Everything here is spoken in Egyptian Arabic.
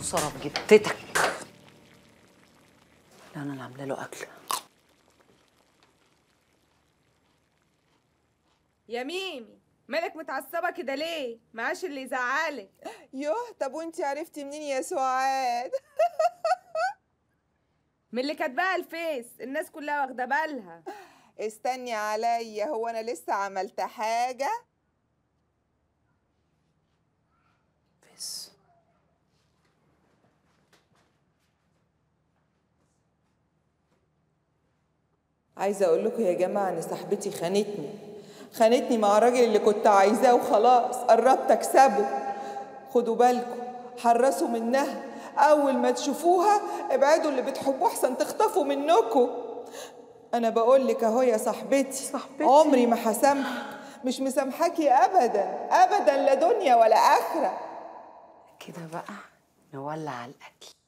خساره في جتتك لا انا اللي عامله له اكل يا ميمي مالك متعصبه كده ليه معاش اللي يزعلك يوه طب وانت عرفتي منين يا سعاد من اللي كاتباها الفيس الناس كلها واخده بالها استني عليا هو انا لسه عملت حاجه بس عايزه اقول لكم يا جماعه ان صاحبتي خانتني خانتني مع الراجل اللي كنت عايزاه وخلاص قربت اكسبه خدوا بالكم حرصوا منها اول ما تشوفوها ابعدوا اللي بتحبوه احسن تخطفوا منكم انا بقول لك اهو يا صاحبتي صاحبتي. عمري ما هسامحك مش مسامحاكي ابدا ابدا لا دنيا ولا اخره كده بقى نولع على الاكل